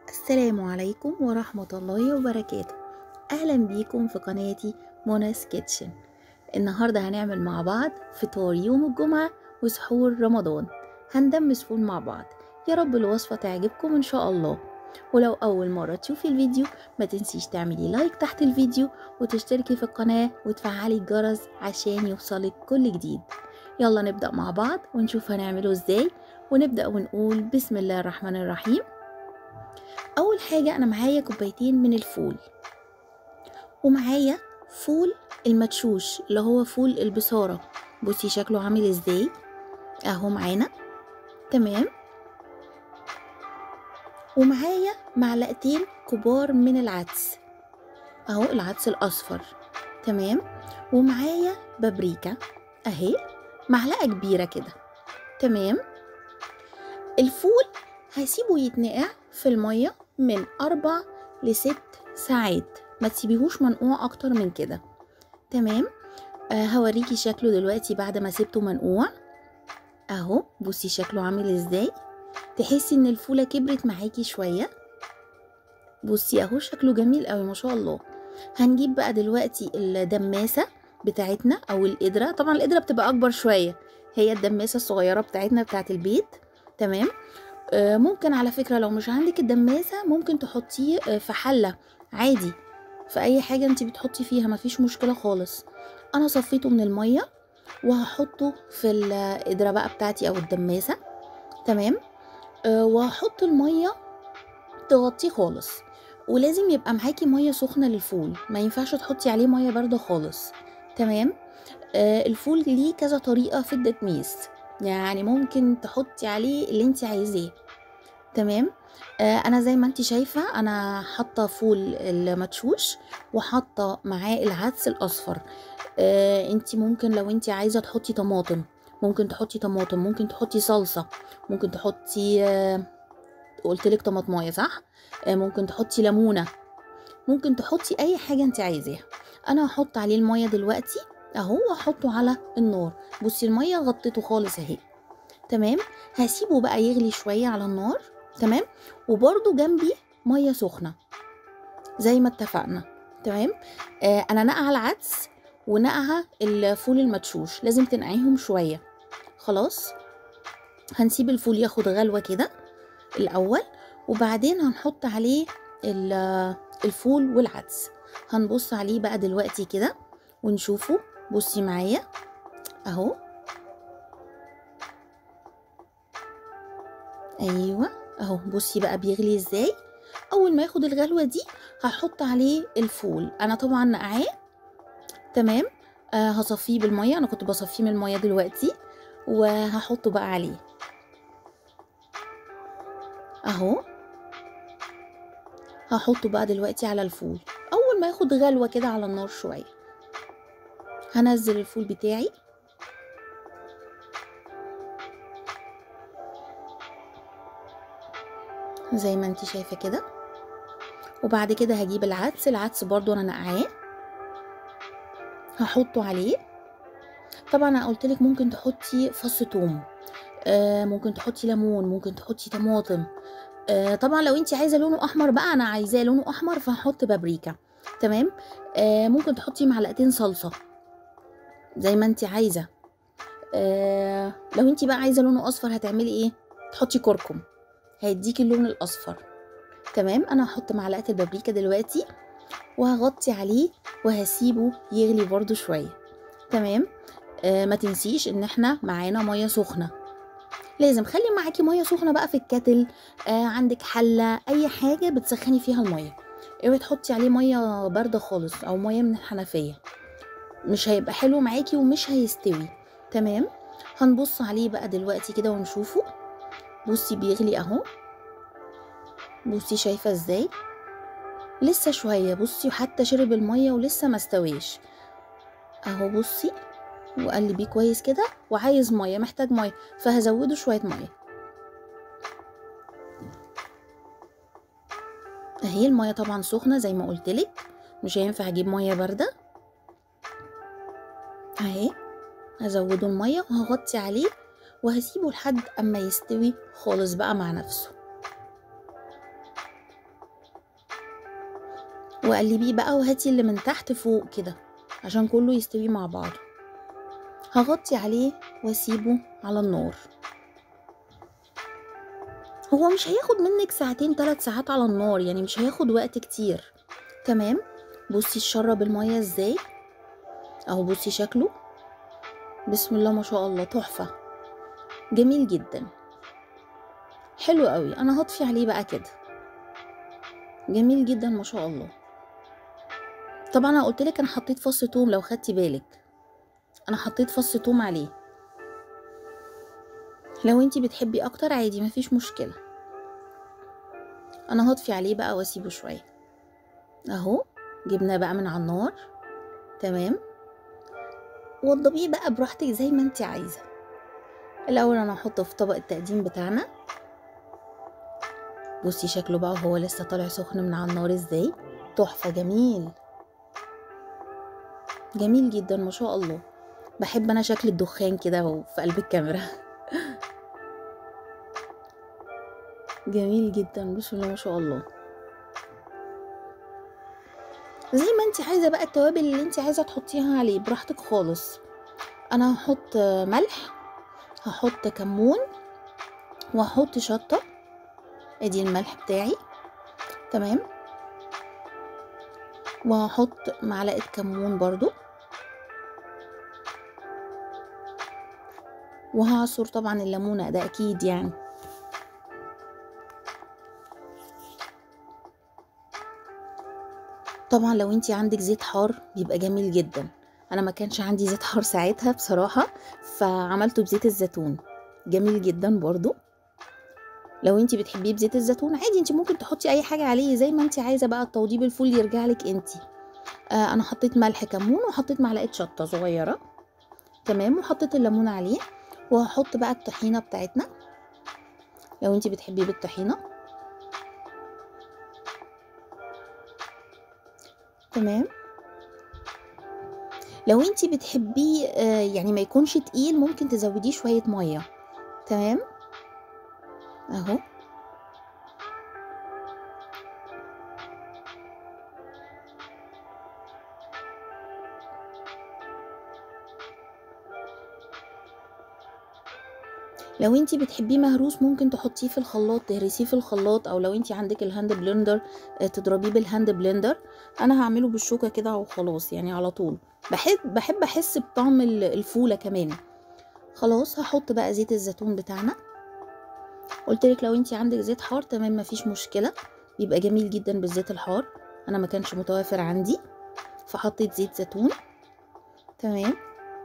السلام عليكم ورحمة الله وبركاته أهلا بيكم في قناتي موناس كيتشن النهاردة هنعمل مع بعض فطار يوم الجمعة وسحور رمضان هندمس فول مع بعض يا رب الوصفة تعجبكم إن شاء الله ولو أول مرة تشوفي الفيديو ما تنسيش تعملي لايك تحت الفيديو وتشتركي في القناة وتفعلي الجرس عشان يوصلك كل جديد يلا نبدأ مع بعض ونشوف هنعمله ازاي ونبدأ ونقول بسم الله الرحمن الرحيم اول حاجه انا معايا كوبايتين من الفول ومعايا فول المدشوش اللي هو فول البصاره بصي شكله عامل ازاي اهو معانا تمام ومعايا معلقتين كبار من العدس اهو العدس الاصفر تمام ومعايا بابريكا اهي معلقه كبيره كده تمام الفول هسيبه يتنقع في الميه من أربع لست ساعات ما تسيبيهوش منقوع أكتر من كده تمام آه هوريكي شكله دلوقتي بعد ما سيبته منقوع اهو بصي شكله عامل ازاي تحسي ان الفولة كبرت معاكي شوية بصي اهو شكله جميل قوي ما شاء الله هنجيب بقى دلوقتي الدماسة بتاعتنا او القدرة طبعا القدرة بتبقى اكبر شوية هي الدماسة الصغيرة بتاعتنا بتاعت البيت تمام ممكن على فكرة لو مش عندك الدماسة ممكن تحطيه في حلة عادي في أي حاجة انت بتحطي فيها مفيش مشكلة خالص أنا صفيته من المية وهحطه في القدرة بقى بتاعتي أو الدماسة تمام أه وهحط المية تغطيه خالص ولازم يبقى معاكي مية سخنة للفول ما ينفعش تحطي عليه مية باردة خالص تمام أه الفول ليه كذا طريقة في التدميس يعني ممكن تحطي عليه اللي انت عايزاه تمام آه انا زي ما انت شايفه انا حاطه فول المدشوش وحاطه معاه العدس الاصفر آه انت ممكن لو انت عايزه تحطي طماطم ممكن تحطي طماطم ممكن تحطي صلصه ممكن تحطي آه قلت لك طماطمايه صح آه ممكن تحطي ليمونه ممكن تحطي اي حاجه انت عايزاها انا هحط عليه الميه دلوقتي اهو واحطه على النار بصي الميه غطيته خالص اهي تمام هسيبه بقى يغلي شويه على النار تمام وبرده جنبي ميه سخنه زي ما اتفقنا تمام آه انا نقع العدس ونقع الفول المدشوش لازم تنقعيهم شويه خلاص هنسيب الفول ياخد غلوه كده الاول وبعدين هنحط عليه الفول والعدس هنبص عليه بقى دلوقتي كده ونشوفه بصي معايا اهو ايوه اهو بصي بقى بيغلي ازاي اول ما ياخد الغلوه دي هحط عليه الفول انا طبعا نقعاه تمام آه هصفيه بالميه انا كنت بصفيه من الميه دلوقتي وهحطه بقى عليه اهو هحطه بقى دلوقتي على الفول اول ما ياخد غلوه كده على النار شويه هنزل الفول بتاعي زي ما انت شايفه كده وبعد كده هجيب العدس العدس برضو انا نقعاه هحطه عليه طبعا انا قلت لك ممكن تحطي فص ثوم آه ممكن تحطي ليمون ممكن تحطي طماطم آه طبعا لو انت عايزه لونه احمر بقى انا عايزاه لونه احمر فهحط بابريكا تمام آه ممكن تحطي معلقتين صلصه زي ما انت عايزه آه لو انت بقى عايزه لونه اصفر هتعملي ايه تحطي كركم هيديكي اللون الاصفر تمام انا هحط معلقه البابريكا دلوقتي وهغطي عليه وهسيبه يغلي برده شويه تمام آه ما تنسيش ان احنا معانا ميه سخنه لازم خلي معاكي ميه سخنه بقى في الكاتل آه عندك حله اي حاجه بتسخني فيها الميه اوعي تحطي عليه ميه بارده خالص او ميه من الحنفيه مش هيبقى حلو معاكي ومش هيستوي تمام هنبص عليه بقى دلوقتي كده ونشوفه بصي بيغلي اهو بصي شايفه ازاي لسه شويه بصي وحتى شرب الميه ولسه ما استويش اهو بصي وقلبيه كويس كده وعايز ميه محتاج ميه فهزوده شويه ميه اهي الميه طبعا سخنه زي ما قلتلك مش هينفع اجيب ميه بارده اهي هزوده الميه وهغطي عليه وهسيبه لحد اما يستوي خالص بقى مع نفسه وقلبيه بقى وهاتي اللي من تحت فوق كده عشان كله يستوي مع بعضه هغطي عليه واسيبه على النار هو مش هياخد منك ساعتين ثلاث ساعات على النار يعني مش هياخد وقت كتير تمام بصي الشرب المية ازاي اهو بصي شكله بسم الله ما شاء الله تحفة جميل جدا حلو قوي انا هطفي عليه بقى كده جميل جدا ما شاء الله طبعا انا قلت لك انا حطيت فص توم لو خدتي بالك انا حطيت فص توم عليه لو انتي بتحبي اكتر عادي مفيش مشكله انا هطفي عليه بقى واسيبه شويه اهو جبناه بقى من على النار تمام وضبيه بقى براحتك زي ما انت عايزه الاول انا هحطه في طبق التقديم بتاعنا بصي شكله بقى وهو لسه طالع سخن من على النار ازاي تحفه جميل جميل جدا ما شاء الله بحب انا شكل الدخان كده في قلب الكاميرا جميل جدا بسم الله ما شاء الله زي ما انت عايزه بقى التوابل اللي انت عايزه تحطيها عليه براحتك خالص انا هحط ملح هحط كمون وهحط شطه ادي الملح بتاعي تمام وهحط معلقه كمون برضو وهعصر طبعا الليمونه ده اكيد يعني طبعا لو انتي عندك زيت حار بيبقى جميل جدا انا ما كانش عندي زيت حار ساعتها بصراحه فعملته بزيت الزيتون جميل جدا برضو لو انتي بتحبيه بزيت الزيتون عادي انتي ممكن تحطي اي حاجه عليه زي ما انتي عايزه بقى التوضيب الفول يرجع لك انتي آه انا حطيت ملح كمون وحطيت معلقه شطه صغيره تمام وحطيت الليمون عليه وهحط بقى الطحينه بتاعتنا لو انتي بتحبيه بالطحينه تمام لو انتي بتحبيه آه يعني ما يكونش تقيل ممكن تزوديه شويه ميه تمام اهو لو انتي بتحبيه مهروس ممكن تحطيه في الخلاط تهرسيه في الخلاط او لو انتي عندك الهاند بلندر تضربيه بالهاند بلندر انا هعمله بالشوكه كده وخلاص يعني على طول بحب بحب احس بطعم الفوله كمان خلاص هحط بقى زيت الزيتون بتاعنا قلتلك لو انتي عندك زيت حار تمام مفيش مشكله بيبقى جميل جدا بالزيت الحار انا ما كانش متوافر عندي فحطيت زيت زيتون تمام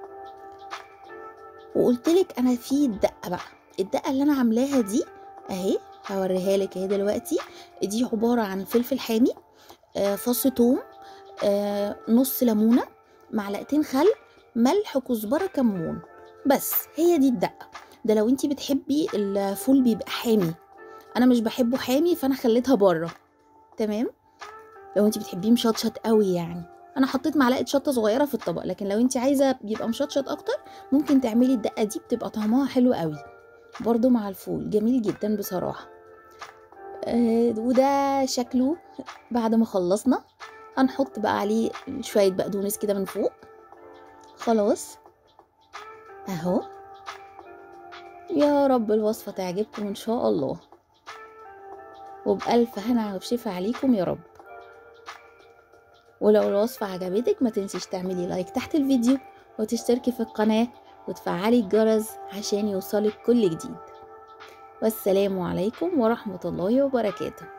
وقلتلك انا في الدقه بقى الدقه اللي انا عاملاها دي اهي هوريها لك اهي دلوقتي دي عباره عن فلفل حامي آه فص ثوم آه نص ليمونه معلقتين خل ملح كزبره كمون بس هي دي الدقه ده لو انتي بتحبي الفول بيبقى حامي انا مش بحبه حامي فانا خليتها بره تمام لو انتي بتحبيه مشطشط قوي يعني انا حطيت معلقه شطه صغيره في الطبق لكن لو انت عايزه يبقى مشطشط اكتر ممكن تعملي الدقه دي بتبقى طعمها حلو قوي برضو مع الفول جميل جدا بصراحه آه وده شكله بعد ما خلصنا هنحط بقى عليه شويه بقدونس كده من فوق خلاص اهو يا رب الوصفه تعجبكم ان شاء الله وبألف هنا وبشفا عليكم يا رب ولو الوصفة عجبتك ما تنسيش تعملي لايك تحت الفيديو وتشتركي في القناة وتفعلي الجرس عشان يوصلك كل جديد والسلام عليكم ورحمة الله وبركاته